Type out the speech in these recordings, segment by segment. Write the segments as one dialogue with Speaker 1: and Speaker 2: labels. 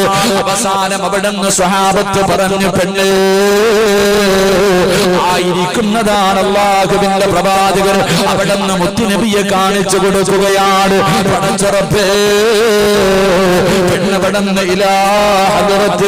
Speaker 1: അവസാനം അവിടെ നിന്ന് സ്വഹാബത്ത് പറഞ്ഞു പെണ്ണ് ആയിരിക്കുന്നതാണ് അള്ളാഹുവിന്റെ പ്രവാചകർ അവിടെ നിന്ന് മുത്തുനബിയെ കാണിച്ചു കൊടുക്കുകയാണ് പടച്ചുറപ്പേ പെണ്ണ് അവിടെ നിന്ന് ഇലാ ഹദറത്തി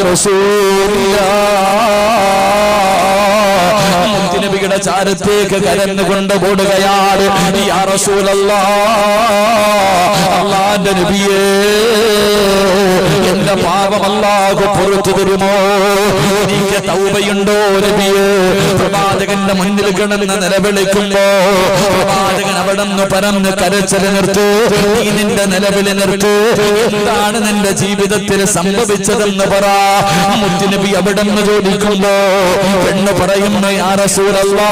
Speaker 1: റസൂലില്ലാ മുത്തുനബിയുടെ ചാരത്തേക്ക് കരന്നുകൊണ്ട് ഓടുകയാണ് യാ റസൂലല്ലാ അള്ളാന്റെ നബിയേ എന്റെ പാപം അല്ലാഹു പുറത്തു തരുമോ എനിക്ക് തൗബയുണ്ടോ നബിയേ പ്രവാചകന്റെ മുന്നിൽ കിടന്ന് നിലവിളിക്കുമ്പോ പ്രവാചകൻ അവിടെ നിന്ന് പരന്ന് കരച്ചല് നിർത്തു നീ നിന്റെ നിലവിളി നിർത്തു എന്താണ് നിന്റെ ജീവിതത്തിൽ സംഭവിച്ചതെന്ന് പറ മുത്തുനബി അവിടെ നിന്ന് ചോദിക്കുമ്പോ പെണ്ണ് പറയുന്നു യാ റസൂലല്ലാ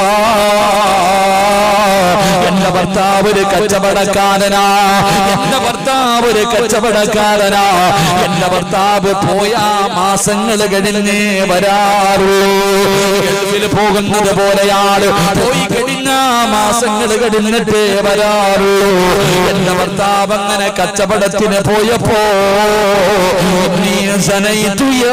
Speaker 1: എന്റെ ഭർത്താവ് ഒരു കച്ചവടക്കാരനാ എന്റെ ഭർത്താവ് ഒരു കച്ചവടക്കാരനാ എന്റെ ഭർത്താവ് പോയ മാസങ്ങൾ കഴിഞ്ഞേ വരാറുള്ളൂ ഗൾഫിൽ പോകുന്നത് പോലെയാണ് പോയി കഴിഞ്ഞ മാസങ്ങൾ കഴിഞ്ഞിട്ടേ വരാറുള്ളൂ എന്റെ ഭർത്താവ് അങ്ങനെ കച്ചവടത്തിന് പോയപ്പോ നീ സനയിത്തു യാ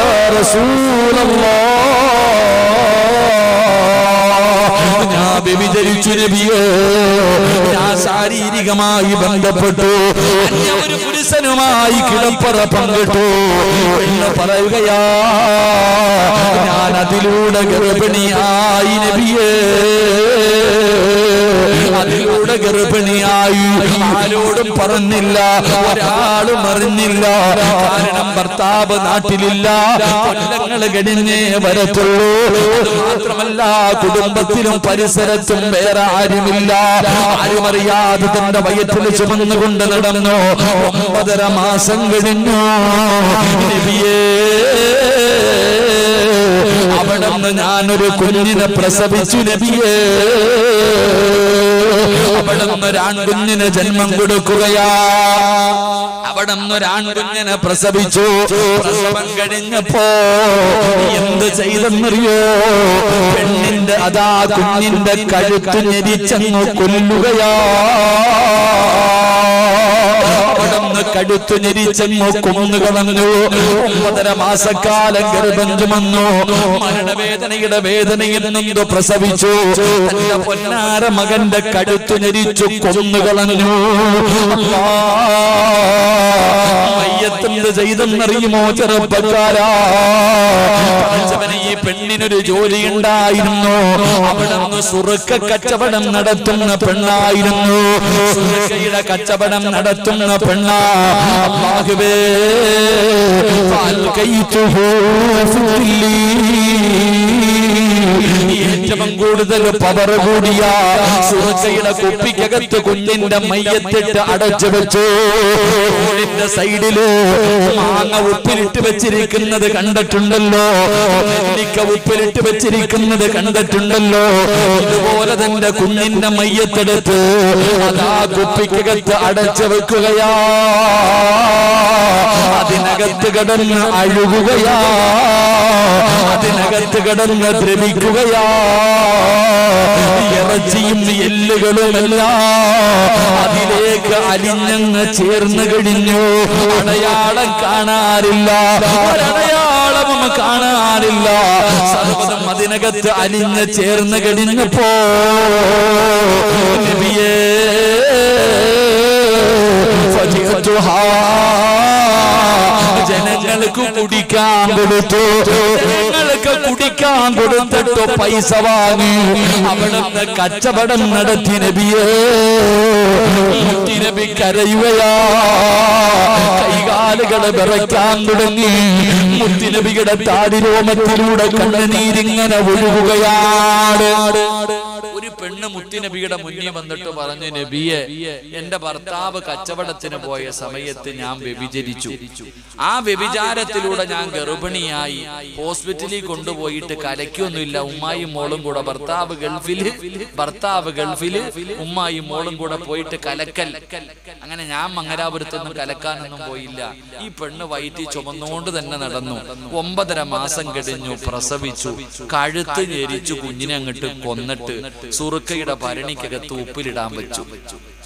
Speaker 1: റസൂലല്ലാഹ് ഞാൻ വ്യഭിചരിച്ചു നബിയോ ഞാൻ ശാരീരികമായി ബന്ധപ്പെട്ടു അന്യ ഒരു പുരുഷനുമായി കിടപ്പറ പങ്കിട്ടു എന്ന് പറയുകയാ ഞാൻ അതിലൂടെ ഗർഭിണിയായി നബിയേ അതിലൂടെ ഗർഭിണിയായി ആരോടും പറഞ്ഞില്ല ഒരാളും അറിഞ്ഞില്ല കാരണം ഭർത്താവ് നാട്ടിലില്ല കൊല്ലങ്ങൾ കഴിഞ്ഞേ വരത്തുള്ളൂ അത് മാത്രമല്ല കുടുംബത്തിലും പരിസരത്തും വേറെ ആരുമില്ല ആരും അറിയാതെ തന്റെ വയറ്റിൽ ചുമന്നുകൊണ്ട് നടന്നു ഒമ്പതര മാസം കഴിഞ്ഞു നബിയേ അവിടെ നിന്ന് ഞാനൊരു കുഞ്ഞിനെ പ്രസവിച്ചു നബിയേ അവിടെ നിന്ന് ഒരു ആൺകുഞ്ഞിന് ജന്മം കൊടുക്കുകയാ അവിടെ നിന്ന് ഒരു ആൺകുഞ്ഞിനെ പ്രസവിച്ചു പ്രസവം കഴിഞ്ഞപ്പോ എന്ത് ചെയ്തെന്നറിയോ പെണ്ണിന്റെ അതാ കുഞ്ഞിന്റെ കഴുത്ത് ഞെരിച്ചങ്ങ് കൊല്ലുകയാ അവിടുന്ന് കടുത്തു ഞെരിച്ചങ്ങ് കൊന്നുകളഞ്ഞു ഒമ്പതര മാസക്കാലം ഗർഭം ചുമന്നു മരണവേദനയുടെ വേദനയിൽ നിന്ന് പ്രസവിച്ചു തന്റെ പൊന്നാര മകന്റെ കടുത്തു ഞെരിച്ചു കൊന്നുകളഞ്ഞു അല്ലാ, മയ്യത്തെന്ത് ചെയ്തെന്നറിയുമോ ചെറുപ്പക്കാരാ പഠിച്ചവനെ ഈ പെണ്ണിനൊരു ജോലി ഉണ്ടായിരുന്നു അവിടെ നിന്ന് സുറുക്ക കച്ചവടം നടത്തുന്ന പെണ്ണായിരുന്നു സുറുക്കയുടെ കച്ചവടം നടത്തുന്ന പെണ്ണ അള്ളാഹുവേ ഫാൽകൈതുഹു ഫില്ലി. ഏറ്റവും കൂടുതൽ പവർ കൂടിയ സുഹൃത്തയുടെ കുപ്പിക്കകത്ത് കുഞ്ഞിന്റെ മയ്യത്തിട്ട് അടച്ചു വെച്ചു റോഡിന്റെ സൈഡില് മാങ്ങ ഉപ്പിലിട്ട് വെച്ചിരിക്കുന്നത് കണ്ടിട്ടുണ്ടല്ലോ നെല്ലിക്ക ഉപ്പിലിട്ട് വെച്ചിരിക്കുന്നത് കണ്ടിട്ടുണ്ടല്ലോ ഇതുപോലെ തന്റെ കുഞ്ഞിന്റെ മയ്യത്തെടുത്ത് അതാ കുപ്പിക്കകത്ത് അടച്ചു വെക്കുകയാ അതിനകത്ത് കിടന്ന് അഴുകുകയാ അതിനകത്ത് കിടന്ന് ദ്രവിക്കുകയാ ഇറച്ചിയും എല്ലുകളുമെല്ലാം അതിലേക്ക് അലിഞ്ഞങ്ങ് ചേർന്ന് കഴിഞ്ഞു അടയാളം കാണാറില്ല ഒരടയാളവും കാണാറില്ല സർവ്വതും അതിനകത്ത് അലിഞ്ഞ് ചേർന്ന് കഴിഞ്ഞപ്പോ നബിയേ ഫജിഅത്തുഹാ ജനങ്ങൾക്ക് കുടിക്കാൻ കൊടുത്തു ജനങ്ങൾക്ക് കുടിക്കാൻ കൊടുത്തിട്ട് പൈസ വാങ്ങി അവിടുന്ന് കച്ചവടം നടത്തി നബിയേ മുത്തി നബി കരയുകയാ കൈകാലുകളെ വിറയ്ക്കാൻ തുടങ്ങി മുത്തിനബിയുടെ താടിരോമത്തിലൂടെ കണ്ണുനീരിങ്ങനെ ഒഴുകുകയാണ് ഒരു പെണ്ണ് മുത്തിനബിയുടെ മുന്നിൽ വന്നിട്ട് പറഞ്ഞു നബിയെ എന്റെ ഭർത്താവ് കച്ചവടത്തിന് പോയ സമയത്ത് ഞാൻ വ്യഭിചരിച്ചു ആ വ്യഭിചാരത്തിലൂടെ ഞാൻ ഗർഭിണിയായി ഹോസ്പിറ്റലിൽ കൊണ്ടുപോയിട്ട് കലയ്ക്കൊന്നുമില്ല ഉമ്മായും മോളും കൂടെ ഭർത്താവ് ഗൾഫില് ഭർത്താവ് ഗൾഫില് ഉമ്മായും മോളും കൂടെ പോയിട്ട് കലക്കൽ അങ്ങനെ ഞാൻ മംഗലാപുരത്തൊന്നും കലക്കാനൊന്നും പോയില്ല ഈ പെണ്ണ് വയറ്റി ചുമന്നുകൊണ്ട് തന്നെ നടന്നു ഒമ്പതര മാസം കഴിഞ്ഞു പ്രസവിച്ചു കഴുത്ത് ഞെരിച്ചു കുഞ്ഞിനെ അങ്ങോട്ട് കൊന്നിട്ട് സുറുക്കയുടെ ഭരണിക്കകത്ത് ഉപ്പിലിടാൻ വെച്ചു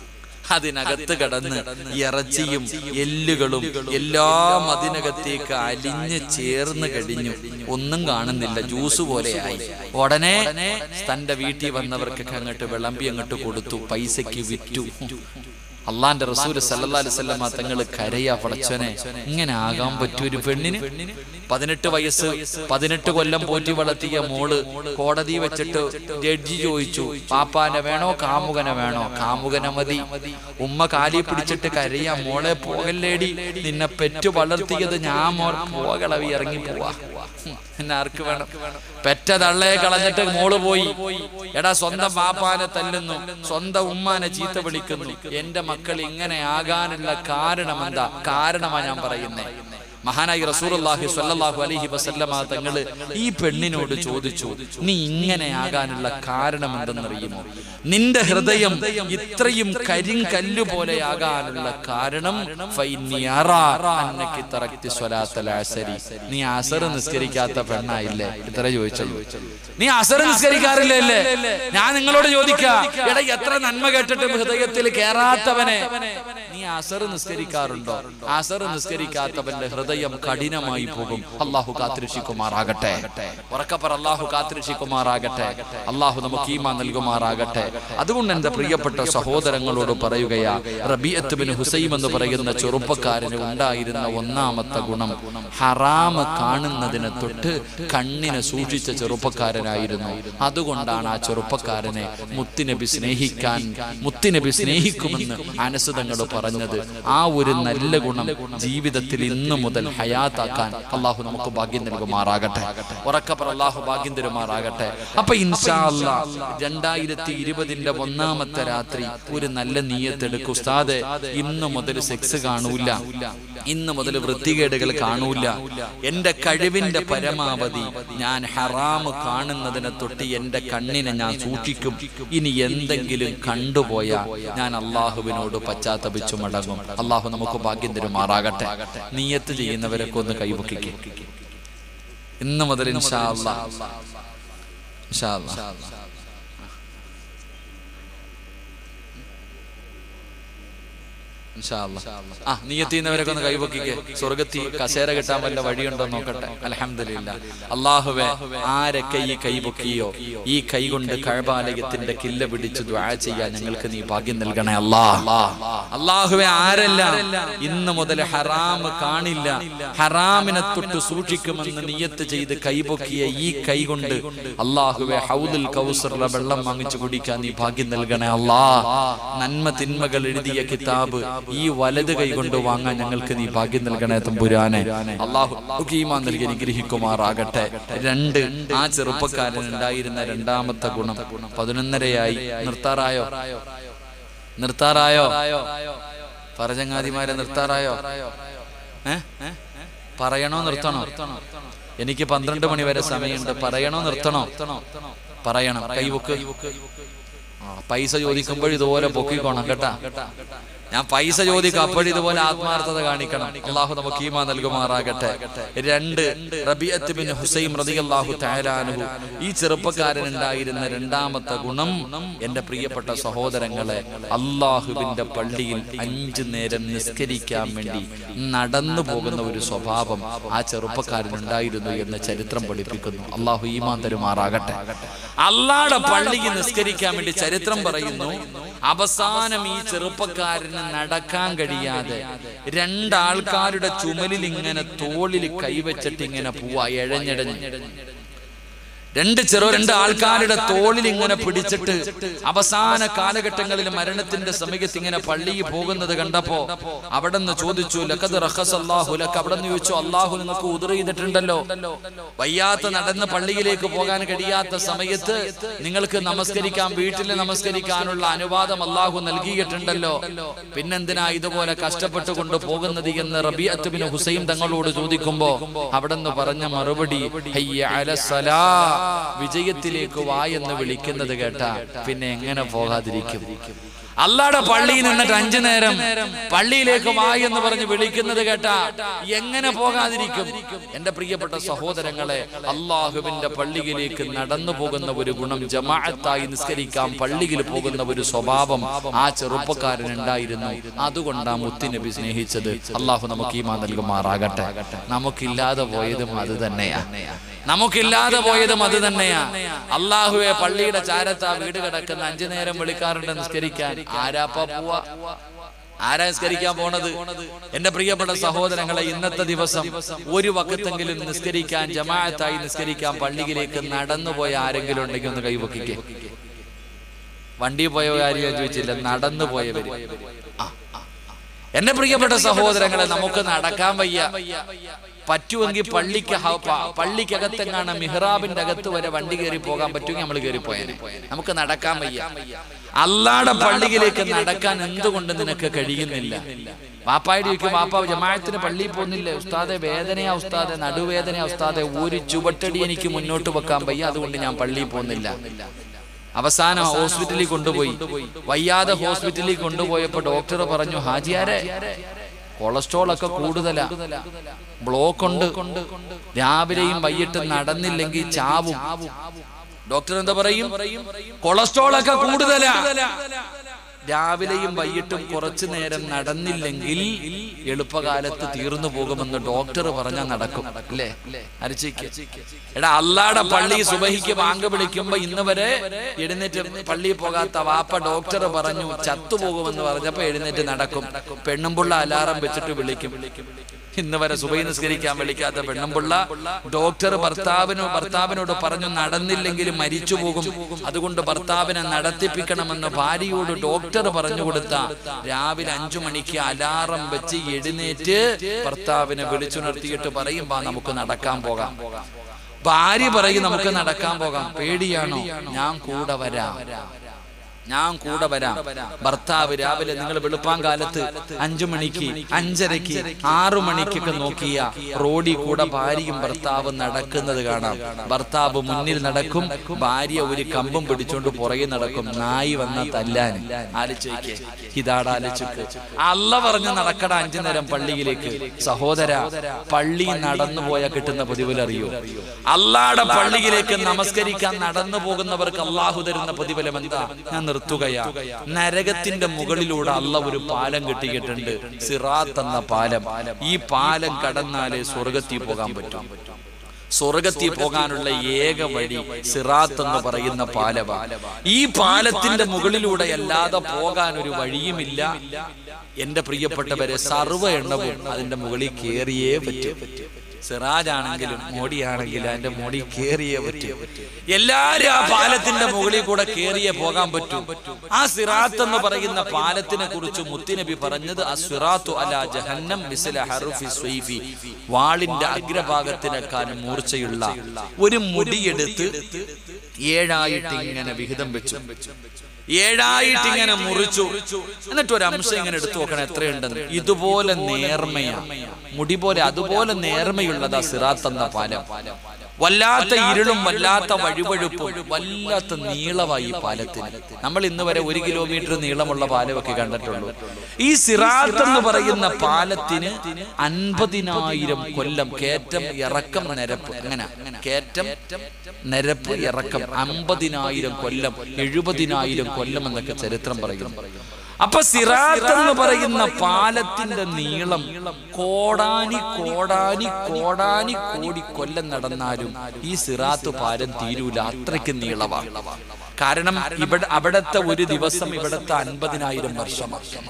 Speaker 1: അതിനകത്ത് കടന്ന് ഇറച്ചിയും എല്ലുകളും എല്ലാം അതിനകത്തേക്ക് അലിഞ്ഞ് ചേർന്ന് കഴിഞ്ഞു ഒന്നും കാണുന്നില്ല ജ്യൂസ് പോലെയായി ഉടനെ തന്റെ വീട്ടിൽ വന്നവർക്കൊക്കെ അങ്ങോട്ട് വിളമ്പി അങ്ങോട്ട് കൊടുത്തു പൈസക്ക് വിറ്റു അള്ളാന്റെ റസൂൽ സല്ലല്ലാഹു അലൈഹി വസല്ലമ തങ്ങൾ കരയാ പടച്ചോനെ ഇങ്ങനെ ആകാൻ പറ്റൂ ഒരു പെണ്ണിന് പതിനെട്ട് വയസ്സ് പതിനെട്ട് കൊല്ലം പോറ്റി വളർത്തിയ മോള് കോടതി വെച്ചിട്ട് ജഡ്ജി ചോദിച്ചു പാപ്പാനെ വേണോ കാമുകനെ വേണോ കാമുകനെ മതി ഉമ്മ കാലി പിടിച്ചിട്ട് കരയാ മോളെ പോകല്ലേടി നിന്നെ പെറ്റു വളർത്തിയത് ഞാൻ മോർ പോകളവി ഇറങ്ങി പോവാ ഹും, പിന്നെ ആർക്ക് വേണം പെറ്റ തള്ളയെ കളഞ്ഞിട്ട് മോള് പോയി എടാ സ്വന്തം പാപ്പാനെ തല്ലുന്നു സ്വന്തം ഉമ്മാനെ ചീത്ത വിളിക്കുന്നു എന്റെ മക്കൾ ഇങ്ങനെ ആകാനുള്ള കാരണം എന്താ കാരണമാ ഞാൻ പറയുന്നേ മഹാനായി റസൂലുള്ളാഹി സ്വല്ലല്ലാഹു അലൈഹി വസല്ലമ തങ്ങള് ഈ പെണ്ണിനോട് ചോദിച്ചു നീ ഇങ്ങനെ ആകാനുള്ള കാരണം എന്തെന്നറിയുമോ നിന്റെ ഹൃദയം ഇത്രയും കരിങ്കല്ല് പോലെ ആകാനുള്ള കാരണം ഫൈന്നി അറാ അന്നക്കി തറക്തി സ്വലാത്തൽ അസരി നീ അസർ നിസ്കരിക്കാത്ത പെണ്ണായില്ലേ ഇത്ര ചോദിച്ചത് നീ അസർ നിസ്കരിക്കാറില്ലേ അല്ലേ ഞാൻ നിങ്ങളോട് ചോദിക്കാ എടാ എത്ര നന്മ കേട്ടിട്ടും ഹൃദയത്തിൽ കേറാത്തവനെ നീ അസർ നിസ്കരിക്കാറുണ്ടോ അസർ നിസ്കരിക്കാത്തവന്റെ ഹൃദയം കഠിനമായി പോകും അള്ളാഹു കാത്തിരക്ഷിക്കുമാറാകട്ടെ ഉറക്കപ്പറ അള്ളാഹു കാത്തിരക്ഷിക്കുമാറാകട്ടെ അള്ളാഹു നമുക്ക് ഈമാ നൽകുമാറാകട്ടെ അതുകൊണ്ട് എന്റെ പ്രിയപ്പെട്ട സഹോദരങ്ങളോട് പറയുകയാ റബിയത്ത് ബിൻ ഹുസൈം എന്ന് പറയുന്ന ചെറുപ്പക്കാരന് ഉണ്ടായിരുന്ന ഒന്നാമത്തെ ഗുണം ഹറാമ് കാണുന്നതിനെ തൊട്ട് കണ്ണിനെ സൂക്ഷിച്ച ചെറുപ്പക്കാരനായിരുന്നു അതുകൊണ്ടാണ് ആ ചെറുപ്പക്കാരനെ മുത്തുനബി സ്നേഹിക്കാൻ മുത്തുനബി സ്നേഹിക്കുമെന്ന് അനസുതങ്ങൾ പറഞ്ഞത് ആ ഒരു നല്ല ഗുണം ജീവിതത്തിൽ ഇന്നു മുതൽ ഹയാത്താക്കാൻ അള്ളാഹു നമുക്ക് ഭാഗ്യം നൽകുമാറാകട്ടെ ഉറക്കപ്പറ അള്ളാഹു ഭാഗ്യം തരുമാറാകട്ടെ അപ്പൊ ഇൻഷാ അല്ലാ രണ്ടായിരത്തി ഇരുപതിന്റെ ഒന്നാമത്തെ രാത്രി ഒരു നല്ല നീയത്തെടുക്കും ഉസ്താദ് ഇന്നു മുതൽ സെക്സ് കാണൂല ഇന്ന് മുതൽ വൃത്തികേടുകൾ കാണൂല എന്റെ കഴിവിന്റെ പരമാവധി ഞാൻ ഹറാമ് കാണുന്നതിനെ തൊട്ട് എന്റെ കണ്ണിനെ ഞാൻ സൂക്ഷിക്കും ഇനി എന്തെങ്കിലും കണ്ടുപോയാ ഞാൻ അള്ളാഹുവിനോട് പശ്ചാത്തപിച്ചു മടങ്ങും അള്ളാഹു നമുക്ക് ഭാഗ്യം തരുമാറാകട്ടെ നീയത്ത് ചെയ്യുന്നവരൊക്കെ ഒന്ന് കൈവക്കിക്കും ഇന്ന് മുതൽ ഇൻഷാ അല്ലാ ഇൻഷാ അല്ലാ ഇൻഷാ അല്ലാ. ആ നീയത്തിന്നവരൊക്കെ ഒന്ന് കൈവക്കിക്ക് സ്വർഗത്തി കസേര കിട്ടാൻ വല്ല വഴിയുണ്ടോ നോക്കട്ടെ അലഹമില്ല അള്ളാഹുവെ ആരൊക്കെ ഈ കൈപൊക്കിയോ ഈ കൈ കൊണ്ട് കഴബാലയത്തിന്റെ കില്ല പിടിച്ച് ദ്വാ ചെയ്യാൻ ഞങ്ങൾക്ക് നീ ഭാഗ്യം നൽകണേ അല്ലാ അള്ളാഹുവെ ആരെല്ലാം ഇന്ന് മുതൽ ഹറാം കാണില്ല ഹറാമിനെ തൊട്ട് സൂക്ഷിക്കുമെന്ന് നിയത്ത് ചെയ്ത് കൈപൊക്കിയ ഈ കൈ കൊണ്ട് അള്ളാഹുവെ ഹൗദുൽ കൗസറിലെ വെള്ളം വാങ്ങിച്ചു കുടിക്കാൻ നീ ഭാഗ്യം നൽകണേ അല്ലാ നന്മ തിന്മകൾ എഴുതിയ കിതാബ് ഈ വലത് കൈ കൊണ്ട് വാങ്ങാൻ ഞങ്ങൾക്ക് നീ ഭാഗ്യം നൽകണേ തമ്പുരാനെ അള്ളാഹു ഈമാൻ നൽകി അനുഗ്രഹിക്കുമാറാകട്ടെ രണ്ട് ആ ചെറുപ്പക്കാരൻ ഉണ്ടായിരുന്ന രണ്ടാമത്തെ ഗുണം പതിനൊന്നരയായി നിർത്താറായോ നിർത്താറായോ പറചങ്ങാതിമാരെ നിർത്താറായോ ഏ പറയണോ നിർത്തണോ എനിക്ക് പന്ത്രണ്ട് മണി വരെ സമയമുണ്ട് പറയണോ നിർത്തണോ പറയണം കൈവക്ക് ആ, പൈസ ചോദിക്കുമ്പോൾ ഇതുപോലെ പൊക്കിക്കോണം കേട്ടാ ഞാൻ പൈസ ചോദിക്കും അപ്പോഴും ഇതുപോലെ ആത്മാർത്ഥത കാണിക്കണം അള്ളാഹു നമുക്ക് ഈമാ നൽകുമാറാകട്ടെ രണ്ട് റബിയത്ത് ബിൻ ഹുസൈൻ റളിയല്ലാഹു തആലാനുഹു ഈ ചെറുപ്പക്കാരൻ ഉണ്ടായിരുന്ന രണ്ടാമത്തെ ഗുണം എന്റെ പ്രിയപ്പെട്ട സഹോദരങ്ങളെ അള്ളാഹുവിന്റെ പള്ളിയിൽ അഞ്ചു നേരം നിസ്കരിക്കാൻ വേണ്ടി നടന്നു പോകുന്ന ഒരു സ്വഭാവം ആ ചെറുപ്പക്കാരൻ ഉണ്ടായിരുന്നു എന്ന് ചരിത്രം പഠിപ്പിക്കുന്നു അള്ളാഹു ഈമാൻ തരുമാറാകട്ടെ അള്ളാടെ പള്ളിയിൽ നിസ്കരിക്കാൻ വേണ്ടി ചരിത്രം പറയുന്നു അവസാനം ഈ ചെറുപ്പക്കാരന് നടക്കാൻ കഴിയാതെ രണ്ടാൾക്കാരുടെ ചുമലിൽ ഇങ്ങനെ തോളിൽ കൈവച്ചിട്ട് ഇങ്ങനെ പോവാ എഴഞ്ഞെടഞ്ഞ് രണ്ട് ചെറു രണ്ട് ആൾക്കാരുടെ തോളിൽ ഇങ്ങനെ പിടിച്ചിട്ട് അവസാന കാലഘട്ടങ്ങളിൽ മരണത്തിന്റെ സമയത്ത് ഇങ്ങനെ പള്ളിയിൽ പോകുന്നത് കണ്ടപ്പോ അവിടെ നിന്ന് ചോദിച്ചു ലക്കത് റഹസ് അള്ളാഹു ലക്ക് അവിടെ നിന്ന് ചോദിച്ചു അള്ളാഹു നിങ്ങൾക്ക് ഉദർ ചെയ്തിട്ടുണ്ടല്ലോ വയ്യാത്ത നടന്ന് പള്ളിയിലേക്ക് പോകാൻ കഴിയാത്ത സമയത്ത് നിങ്ങൾക്ക് നമസ്കരിക്കാൻ വീട്ടിൽ നമസ്കരിക്കാനുള്ള അനുവാദം അള്ളാഹു നൽകിയിട്ടുണ്ടല്ലോ പിന്നെന്തിനാ ഇതുപോലെ കഷ്ടപ്പെട്ട് കൊണ്ട് പോകുന്നത് എന്ന് റബിയത്തുബിന് ഹുസൈൻ തങ്ങളോട് ചോദിക്കുമ്പോ അവിടെ നിന്ന് പറഞ്ഞ മറുപടി ഹയ്യ അലസ്സലാ വിജയത്തിലേക്ക് വാ എന്ന് വിളിക്കുന്നത് കേട്ടാ പിന്നെ എങ്ങനെ പോകാതിരിക്കും അല്ലാടെ പള്ളിയിൽ നിന്നിട്ട് അഞ്ചു നേരം പള്ളിയിലേക്ക് വാ എന്ന് പറഞ്ഞ് വിളിക്കുന്നത് കേട്ടാ എങ്ങനെ പോകാതിരിക്കും എന്റെ പ്രിയപ്പെട്ട സഹോദരങ്ങളെ അള്ളാഹുവിന്റെ പള്ളിയിലേക്ക് നടന്നു പോകുന്ന ഒരു ഗുണം ജമാഅത്തായി നിസ്കരിക്കാൻ പള്ളിയിൽ പോകുന്ന ഒരു സ്വഭാവം ആ ചെറുപ്പക്കാരൻ ഉണ്ടായിരുന്നു അതുകൊണ്ടാ മുത്തുനബി സ്നേഹിച്ചത് അള്ളാഹു നമുക്ക് ഈമാ നൽകുമാറാകട്ടെ നമുക്കില്ലാതെ പോയതും അത് തന്നെയാ നമുക്കില്ലാതെ പോയതും അത് തന്നെയാ അള്ളാഹുവെ പള്ളിയുടെ ചാരത്താ വീട് കിടക്കുന്ന അഞ്ചു നേരം വിളിക്കാറുണ്ട് നിസ്കരിക്കാൻ ആരാപ്പ പോവാ ആരാ നിസ്കരിക്കാൻ പോണത് എന്റെ പ്രിയപ്പെട്ട സഹോദരങ്ങളെ ഇന്നത്തെ ദിവസം ഒരു വക്കത്തെങ്കിലും നിസ്കരിക്കാൻ ജമാഅത്തായി നിസ്കരിക്കാൻ പള്ളിയിലേക്ക് നടന്നുപോയ ആരെങ്കിലും ഉണ്ടെങ്കിൽ ഒന്ന് കൈവക്കിക്കേ വണ്ടി പോയ കാര്യം ഞാൻ ചോദിച്ചില്ല നടന്നു പോയവര് ആ, ആ, ആ. എന്റെ പ്രിയപ്പെട്ട സഹോദരങ്ങളെ നമുക്ക് നടക്കാൻ വയ്യ പറ്റുമെങ്കിൽ പള്ളിക്ക് ഹ- പ- പള്ളിക്കകത്തെങ്ങാണ് മിഹ്റാബിന്റെ അകത്ത് വരെ വണ്ടി കയറി പോകാൻ പറ്റുമെങ്കിൽ നമ്മൾ കയറി പോയേനെ നമുക്ക് നടക്കാൻ വയ്യ അല്ലാടെ പള്ളിയിലേക്ക് നടക്കാൻ എന്തുകൊണ്ട് നിനക്ക് കഴിയുന്നില്ല വാപ്പായിട്ട് ചോദിക്കും വാപ്പ ജമാഅത്തിന് പള്ളിയിൽ പോകുന്നില്ലേ ഉസ്താദെ വേദനയാ ഉസ്താദെ നടുവേദനയാ ഉസ്താദെ ഒരു ചുവട്ടടി എനിക്ക് മുന്നോട്ട് വെക്കാൻ വയ്യ അതുകൊണ്ട് ഞാൻ പള്ളിയിൽ പോകുന്നില്ല അവസാനം ഹോസ്പിറ്റലിൽ കൊണ്ടുപോയി വയ്യാതെ ഹോസ്പിറ്റലിൽ കൊണ്ടുപോയപ്പോ ഡോക്ടർ പറഞ്ഞു ഹാജിയാരെ കൊളസ്ട്രോൾ ഒക്കെ കൂടുതലാ ബ്ലോക്ക് ഉണ്ട് രാവിലെയും വൈകിട്ടും നടന്നില്ലെങ്കിൽ ചാവും ഡോക്ടർ എന്താ പറയും കൊളസ്ട്രോൾ ഒക്കെ കൂടുതലാ രാവിലെയും വൈകിട്ടും കുറച്ചു നേരം നടന്നില്ലെങ്കിൽ എളുപ്പകാലത്ത് തീർന്നു പോകുമെന്ന് ഡോക്ടർ പറഞ്ഞാൽ നടക്കും അല്ലേ അരച്ചിക്ക് എടാ അല്ലാടെ പള്ളി സുബഹിക്ക് വാങ്ക് വിളിക്കുമ്പോ ഇന്ന് വരെ എഴുന്നേറ്റ് പള്ളിയിൽ പോകാത്ത വാപ്പ ഡോക്ടർ പറഞ്ഞു ചത്തുപോകുമെന്ന് പറഞ്ഞപ്പോ എഴുന്നേറ്റ് നടക്കും പെണ്ണുമ്പുള്ള അലാറം വെച്ചിട്ട് വിളിക്കും ഇന്ന് വരെ സുബൈ നിസ്കരിക്കാൻ വിളിക്കാത്ത പെണ്ണുമ്പുള്ള ഡോക്ടർ ഭർത്താവിനോ ഭർത്താവിനോട് പറഞ്ഞു നടന്നില്ലെങ്കിൽ മരിച്ചു പോകും അതുകൊണ്ട് ഭർത്താവിനെ നടത്തിപ്പിക്കണമെന്ന് ഭാര്യയോട് ഡോക്ടർ പറഞ്ഞു കൊടുത്ത രാവിലെ അഞ്ചു മണിക്ക് അലാറം വെച്ച് എഴുന്നേറ്റ് ഭർത്താവിനെ വിളിച്ചുണർത്തിയിട്ട് പറയും വാ നമുക്ക് നടക്കാൻ പോകാം ഭാര്യ പറയും നമുക്ക് നടക്കാൻ പോകാം പേടിയാണോ ഞാൻ കൂടെ വരാം ഞാൻ കൂടെ വരാം ഭർത്താവ് രാവിലെ നിങ്ങൾ വെളുപ്പാൻ കാലത്ത് അഞ്ചു മണിക്ക് അഞ്ചരക്ക് ആറു മണിക്കൊക്കെ നോക്കിയ റോഡിൽ കൂടെ ഭാര്യയും ഭർത്താവും നടക്കുന്നത് കാണാം ഭർത്താവ് മുന്നിൽ നടക്കും ഭാര്യ ഒരു കമ്പും പിടിച്ചോണ്ട് പുറകെ നടക്കും നായി വന്ന തല്ലാൻ ആലോചിക്കേ ഇതാട് ആലോചിക്ക് അല്ല പറഞ്ഞ് നടക്കട അഞ്ചു നേരം പള്ളിയിലേക്ക് സഹോദര പള്ളി നടന്നു പോയാൽ കിട്ടുന്ന പ്രതിഫലം അറിയോ അല്ലാടെ പള്ളിയിലേക്ക് നമസ്കരിക്കാൻ നടന്നു പോകുന്നവർക്ക് അള്ളാഹു തരുന്ന പ്രതിഫലം എന്താ ഞാൻ നിർത്തുകയാ നരകത്തിന്റെ മുകളിലൂടെ അല്ല ഒരു പാലം കെട്ടിയിട്ടുണ്ട് സിറാത്ത് എന്ന പാലം ഈ പാലം കടന്നാലേ സ്വർഗത്തിൽ പോകാൻ പറ്റും സ്വർഗത്തിൽ പോകാനുള്ള ഏക വഴി സിറാത്ത് എന്ന് പറയുന്ന പാലവ ഈ പാലത്തിന്റെ മുകളിലൂടെ അല്ലാതെ പോകാൻ ഒരു വഴിയുമില്ല എന്റെ പ്രിയപ്പെട്ടവരെ സർവ്വ എണ്ണവും അതിന്റെ മുകളിൽ കേറിയേ പറ്റും സിറാജ് ആണെങ്കിലും മോഡിയാണെങ്കിലും അതിന്റെ മോടി കേറിയേ പറ്റും എല്ലാരും ആ പാലത്തിന്റെ മുകളിൽ കൂടെ കേറിയേ പോകാൻ പറ്റും ആ സിറാത്ത് എന്ന് പറയുന്ന പാലത്തിനെ കുറിച്ച് മുത്തുനബി പറഞ്ഞത് ആ സിറാത്തു അല ജഹന്നം മിസ്ല ഹറുഫി സ്വൈഫി വാളിന്റെ അഗ്രഭാഗത്തിനേക്കാളും മൂർച്ചയുള്ള ഒരു മുടിയെടുത്ത് ഏഴായിട്ട് ഇങ്ങനെ വിഹിതം വെച്ചു ഏഴായിട്ട് ഇങ്ങനെ മുറിച്ചു എന്നിട്ട് ഒരു അംശം ഇങ്ങനെ എടുത്തു നോക്കണം എത്രയുണ്ടെന്ന് ഇതുപോലെ നേർമയാ മുടി പോലെ അതുപോലെ നേർമയുള്ളതാ സിറാത്ത് എന്ന പാലം വല്ലാത്ത ഇരുളും വല്ലാത്ത വഴുവഴുപ്പും വല്ലാത്ത നീളമായി ഈ പാലത്തിന് നമ്മൾ ഇന്ന് വരെ ഒരു കിലോമീറ്റർ നീളമുള്ള പാലമൊക്കെ കണ്ടിട്ടുള്ളൂ ഈ സിറാത്ത് എന്ന് പറയുന്ന പാലത്തിന് അൻപതിനായിരം കൊല്ലം കയറ്റം ഇറക്കം നിരപ്പ് അങ്ങനെ കയറ്റം നിരപ്പ് ഇറക്കം അമ്പതിനായിരം കൊല്ലം എഴുപതിനായിരം കൊല്ലം എന്നൊക്കെ ചരിത്രം പറയുന്നു അപ്പൊ സിറാത്ത് എന്ന് പറയുന്ന പാലത്തിന്റെ നീളം കോടാനി കോടാനി കോടാനി കോടി കൊല്ലം നടന്നാലും ഈ സിറാത്ത് പാലം തീരൂല അത്രയ്ക്ക് നീളമാണ് കാരണം ഇവിടെ അവിടത്തെ ഒരു ദിവസം ഇവിടത്തെ അൻപതിനായിരം വർഷമാണ്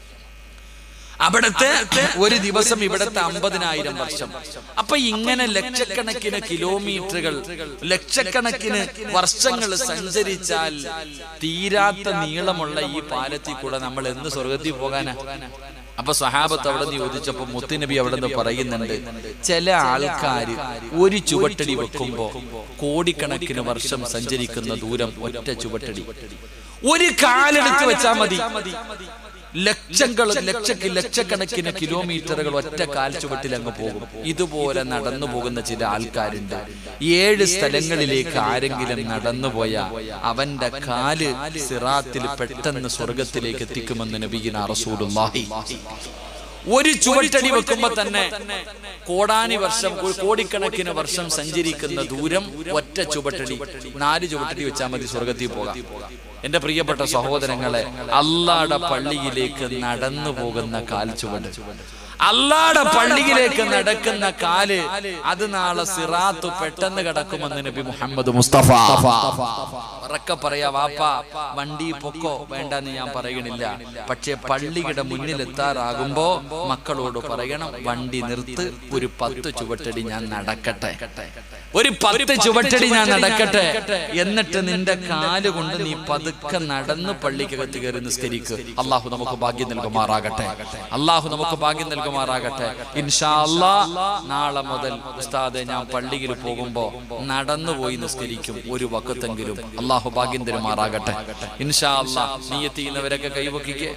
Speaker 1: അവിടത്തെ ഒരു ദിവസം ഇവിടത്തെ അമ്പതിനായിരം വർഷം അപ്പൊ ഇങ്ങനെ ലക്ഷക്കണക്കിന് കിലോമീറ്ററുകൾ ലക്ഷക്കണക്കിന് വർഷങ്ങൾ സഞ്ചരിച്ചാൽ തീരാത്ത നീളമുള്ള ഈ പാലത്തിൽ കൂടെ നമ്മൾ എന്ന് സ്വർഗത്തിൽ പോകാനാ അപ്പൊ സഹാബത്ത് അവിടെ നിന്ന് ചോദിച്ചപ്പോ മുത്തുനബി അവിടെ നിന്ന് പറയുന്നുണ്ട് ചില ആൾക്കാര് ഒരു ചുവട്ടടി വെക്കുമ്പോ കോടിക്കണക്കിന് വർഷം സഞ്ചരിക്കുന്ന ദൂരം ഒറ്റ ചുവട്ടടി ഒരു കാലെടുത്ത് വെച്ചാ മതി ലക്ഷങ്ങൾ ലക്ഷക്ക് ലക്ഷക്കണക്കിന് കിലോമീറ്ററുകൾ ഒറ്റ കാൽച്ചുവട്ടിൽ അങ്ങ് പോകും ഇതുപോലെ നടന്നു പോകുന്ന ചില ആൾക്കാരുണ്ട് ഏഴ് സ്ഥലങ്ങളിലേക്ക് ആരെങ്കിലും നടന്നുപോയ അവന്റെ കാല് സിറാത്തിൽ പെട്ടെന്ന് സ്വർഗത്തിലേക്ക് എത്തിക്കുമെന്ന് നബീന റസൂലുള്ളാഹി ഒരു ചുവട്ടടി വെക്കുമ്പോ തന്നെ കോടാനി വർഷം കോ- കോടിക്കണക്കിന് വർഷം സഞ്ചരിക്കുന്ന ദൂരം ഒറ്റ ചുവട്ടടി നാല് ചുവട്ടടി വെച്ചാൽ മതി സ്വർഗത്തിൽ പോകാം എന്റെ പ്രിയപ്പെട്ട സഹോദരങ്ങളെ അള്ളാടെ പള്ളിയിലേക്ക് നടന്നു പോകുന്ന കാൽ ചുവട് അള്ളാടെ പള്ളിയിലേക്ക് നടക്കുന്ന കാല് അത് നാളെ സിറാത്ത് പെട്ടെന്ന് കിടക്കുമെന്ന് നബി മുഹമ്മദ് മുസ്തഫ ഉറക്കെ പറയാ വാപ്പ വണ്ടി പൊക്കോ വേണ്ടെന്ന് ഞാൻ പറയണില്ല പക്ഷെ പള്ളിയുടെ മുന്നിൽ എത്താറാകുമ്പോ മക്കളോട് പറയണം വണ്ടി നിർത്ത് ഒരു പത്ത് ചുവട്ടടി ഞാൻ നടക്കട്ടെ ഒരു പത്ത് ചുവട്ടടി ഞാൻ നടക്കട്ടെ എന്നിട്ട് നിന്റെ കാല് കൊണ്ട് നീ പതുക്കെ നടന്ന് പള്ളിക്കകത്ത് കയറി നിസ്കരിക്ക് അള്ളാഹു നമുക്ക് ഭാഗ്യം നൽകുമാറാകട്ടെ അള്ളാഹു നമുക്ക് ഭാഗ്യം നൽകുമാറാകട്ടെ ഇൻഷാ അല്ലാ നാളെ മുതൽ ഉസ്താദെ ഞാൻ പള്ളിയിൽ പോകുമ്പോ നടന്നു പോയി നിസ്കരിക്കും ഒരു വക്കത്തെങ്കിലും അള്ളാഹു ഭാഗ്യം തരുമാറാകട്ടെ ഇൻഷാ അല്ലാ നീ എത്തിയുന്നവരൊക്കെ കൈവക്കിക്കേ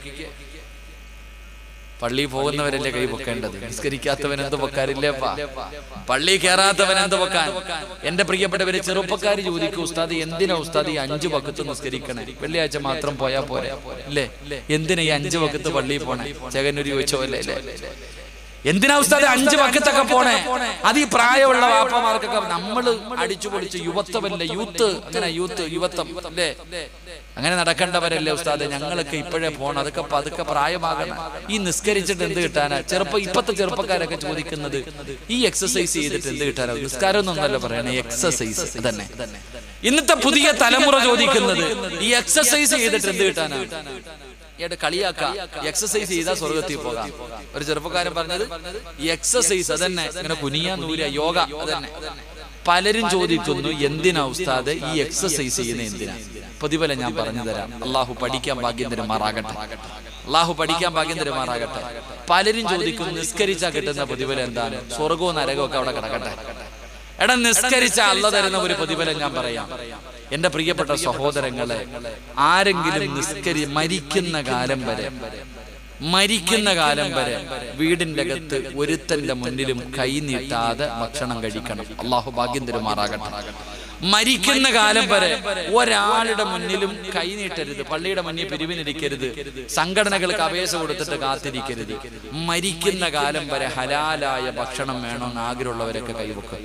Speaker 1: പള്ളി പോകുന്നവരല്ലേ കൈ പൊക്കേണ്ടത് നിസ്കരിക്കാത്തവൻ എന്ത് പൊക്കാരില്ലേപ്പാ പള്ളി കയറാത്തവൻ എന്ത് പൊക്കാൻ എന്റെ പ്രിയപ്പെട്ടവരെ ചെറുപ്പക്കാർ ചോദിക്കും ഉസ്താദ് എന്തിനാ ഉസ്താദ് ഈ അഞ്ചു വക്കത്ത് നിസ്കരിക്കണേ വെള്ളിയാഴ്ച മാത്രം പോയാ പോരെ അല്ലേ എന്തിനാ ഈ അഞ്ചു വക്കത്ത് പള്ളിയിൽ പോണേ ചേകനൂര് ചോദിച്ചോ അല്ലേ അല്ലേ എന്തിനാ ഉസ്താദ് അഞ്ച് വക്കത്തൊക്കെ പോണേ അത് ഈ പ്രായമുള്ള വാപ്പമാർക്കൊക്കെ നമ്മള് അടിച്ചു പൊളിച്ച് യുവത്വമല്ലേ യൂത്ത് അങ്ങനെ യൂത്ത് യുവത്വം അല്ലേ അങ്ങനെ നടക്കേണ്ടവരല്ലേ ഉസ്താദ് ഞങ്ങളൊക്കെ ഇപ്പോഴേ പോണം അതൊക്കെ പതുക്കെ പ്രായമാകണം ഈ നിസ്കരിച്ചിട്ട് എന്ത് കിട്ടാനാ ചെറുപ്പം ഇപ്പത്തെ ചെറുപ്പക്കാരൊക്കെ ചോദിക്കുന്നത് ഈ എക്സസൈസ് ചെയ്തിട്ട് എന്ത് കിട്ടാനാ നിസ്കാരം എന്നൊന്നല്ല പറയണേ എക്സസൈസ് തന്നെ ഇന്നത്തെ പുതിയ തലമുറ ചോദിക്കുന്നത് ഈ എക്സസൈസ് ചെയ്തിട്ട് എന്ത് കിട്ടാനാ ഇയാളുടെ കളിയാക്ക എക്സസൈസ് ചെയ്താൽ സ്വർഗത്തിൽ പോകാം ഒരു ചെറുപ്പക്കാരൻ പറഞ്ഞത് ഈ എക്സസൈസ് അതന്നെ ഇങ്ങനെ കുനിയ നൂല യോഗ അതന്നെ പലരും ചോദിക്കുന്നു എന്തിനാ ഉസ്താദ് ഈ എക്സസൈസ് ചെയ്യുന്ന എന്തിനാ പ്രതിഫലം ഞാൻ പറഞ്ഞു തരാം അള്ളാഹു പഠിക്കാൻ ഭാഗ്യം തരുമാറാകട്ടെ അള്ളാഹു പഠിക്കാൻ ഭാഗ്യം തരുമാറാകട്ടെ പലരും ചോദിക്കുന്നു നിസ്കരിച്ചാൽ കിട്ടുന്ന പ്രതിഫലം എന്താണ് സ്വർഗവും നരകവും ഒക്കെ അവിടെ കിടക്കട്ടെ എടാ നിസ്കരിച്ച അല്ല തരുന്ന ഒരു പ്രതിഫലം ഞാൻ പറയാം എന്റെ പ്രിയപ്പെട്ട സഹോദരങ്ങളെ ആരെങ്കിലും നിസ്കരി മരിക്കുന്ന കാലം വരെ മരിക്കുന്ന കാലം വരെ വീടിന്റെ അകത്ത് ഒരുത്തന്റെ മുന്നിലും കൈ നീട്ടാതെ ഭക്ഷണം കഴിക്കണം അള്ളാഹു ഭാഗ്യം തരുമാറാകട്ടെ മരിക്കുന്ന കാലം വരെ ഒരാളുടെ മുന്നിലും കൈ നീട്ടരുത് പള്ളിയുടെ മുന്നിൽ പിരിവിനിരിക്കരുത് സംഘടനകൾക്ക് അപേക്ഷ കൊടുത്തിട്ട് കാത്തിരിക്കരുത് മരിക്കുന്ന കാലം വരെ ഹലാലായ ഭക്ഷണം വേണമെന്ന് ആഗ്രഹമുള്ളവരൊക്കെ കൈവക്കുക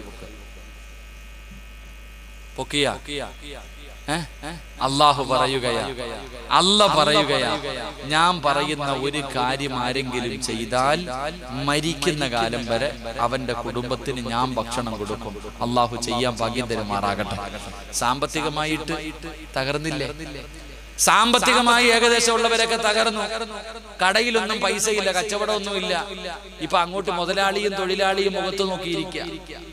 Speaker 1: പൊക്കിയ അള്ളാഹു പറയുകയാ അല്ല പറയുകയാ ഞാൻ പറയുന്ന ഒരു കാര്യം ആരെങ്കിലും ചെയ്താൽ മരിക്കുന്ന കാലം വരെ അവന്റെ കുടുംബത്തിന് ഞാൻ ഭക്ഷണം കൊടുക്കും അള്ളാഹു ചെയ്യാൻ ഭാഗ്യം തരുമാറാകട്ടെ സാമ്പത്തികമായിട്ട് തകർന്നില്ലേ സാമ്പത്തികമായി ഏകദേശം ഉള്ളവരൊക്കെ തകർന്നു കടയിലൊന്നും പൈസയില്ല കച്ചവടമൊന്നുമില്ല ഇപ്പൊ അങ്ങോട്ട് മുതലാളിയും തൊഴിലാളിയും മുഖത്ത് നോക്കിയിരിക്കുക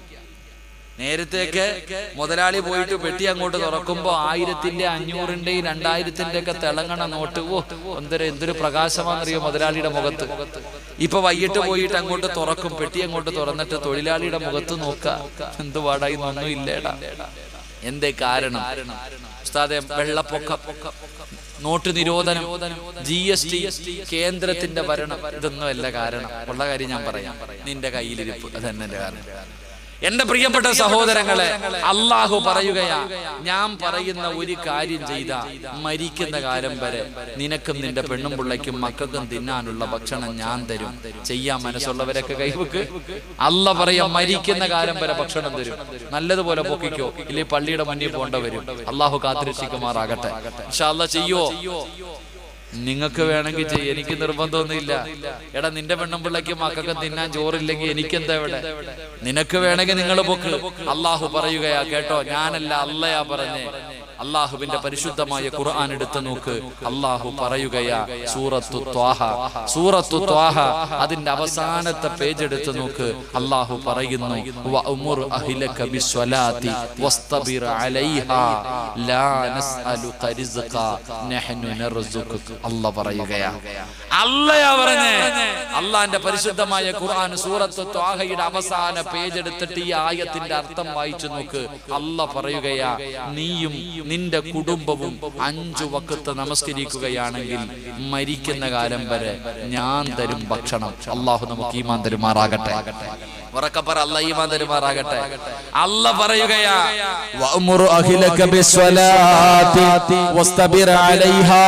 Speaker 1: നേരത്തെയൊക്കെ മുതലാളി പോയിട്ട് പെട്ടി അങ്ങോട്ട് തുറക്കുമ്പോ ആയിരത്തിന്റെ അഞ്ഞൂറിന്റെയും രണ്ടായിരത്തിന്റെ ഒക്കെ തിളങ്ങണ നോട്ട് ഓ എന്തൊരു എന്തൊരു പ്രകാശമാണെന്നറിയോ മുതലാളിയുടെ മുഖത്ത് ഇപ്പൊ വൈകിട്ട് പോയിട്ട് അങ്ങോട്ട് തുറക്കും പെട്ടി അങ്ങോട്ട് തുറന്നിട്ട് തൊഴിലാളിയുടെ മുഖത്ത് നോക്ക എന്ത് പാടായി ഒന്നും ഇല്ലേടാ എന്തേ കാരണം ഉസ്താദെ വെള്ളപ്പൊക്കം നോട്ട് നിരോധനം ജി എസ് ടി കേന്ദ്രത്തിന്റെ ഭരണം ഇതൊന്നും അല്ല കാരണം ഉള്ള കാര്യം ഞാൻ പറയാം നിന്റെ കയ്യിലിരിപ്പ് അതന്നെ എന്റെ കാരണം എന്റെ പ്രിയപ്പെട്ട സഹോദരങ്ങളെ അള്ളാഹു പറയുകയാ ഞാൻ പറയുന്ന ഒരു കാര്യം ചെയ്ത മരിക്കുന്ന കാലം വരെ നിനക്കും നിന്റെ പെണ്ണും പിള്ളയ്ക്കും മക്കൾക്കും തിന്നാനുള്ള ഭക്ഷണം ഞാൻ തരും ചെയ്യാൻ മനസ്സുള്ളവരൊക്കെ കൈവക്ക് അല്ല പറയാം മരിക്കുന്ന കാലം വരെ ഭക്ഷണം തരും നല്ലതുപോലെ പൊക്കിക്കോ ഇല്ലേ പള്ളിയുടെ മുന്നിൽ പോകേണ്ട വരും അള്ളാഹു കാത്തിരക്ഷിക്കുമാറാകട്ടെ പക്ഷെ അല്ല ചെയ്യോ നിങ്ങൾക്ക് വേണമെങ്കിൽ ചെയ്യ എനിക്ക് നിർബന്ധമൊന്നുമില്ല എടാ നിന്റെ പെണ്ണും പിള്ളയ്ക്ക് മക്കൾക്ക് തിന്നാൻ ചോറില്ലെങ്കിൽ എനിക്കെന്താ ഇവിടെ നിനക്ക് വേണമെങ്കിൽ നിങ്ങൾ പൊക്ക് അള്ളാഹു പറയുകയാ കേട്ടോ ഞാനല്ല അല്ലയാ പറഞ്ഞേ അള്ളാഹുവിന്റെ പരിശുദ്ധമായ ഖുർആൻ എടുത്തു നോക്ക് അള്ളാഹു പറയുകയാ സൂറത്തു ത്വാഹ സൂറത്തു ത്വാഹ അതിന്റെ അവസാനത്തെ പേജ് എടുത്തു നോക്ക് അള്ളാഹു പറയുന്നു വഅ്മുർ അഹ്ലക ബിസ്വലാത്തി വസ്തബിർ അലൈഹാ ലാ നസ്അലുക റിസ്ഖ നഹ്നു നർസുഖുക അല്ലാഹ് പറയുകയാ അല്ലയാ പറഞ്ഞേ അള്ളാന്റെ പരിശുദ്ധമായ ഖുർആൻ സൂറത്തു ത്വാഹയുടെ അവസാന പേജ് എടുത്തിട്ട് ഈ ആയത്തിന്റെ അർത്ഥം വായിച്ചു നോക്ക് അല്ല പറയുകയാ നീയും നിന്റെ കുടുംബവും അഞ്ചു വക്കത്ത് നമസ്കരിക്കുകയാണെങ്കിൽ മരിക്കുന്ന കാലം വരെ ഞാൻ തരും ഭക്ഷണം അള്ളാഹു നമുക്ക് ഈമാൻ തരുമാറാകട്ടെ ഉറക്കപ്പറ അല്ല ഈമാൻ തരുമാറാകട്ടെ അല്ല പറയുകയാ
Speaker 2: وأمر أهلك بالصلاة واصطبر عليها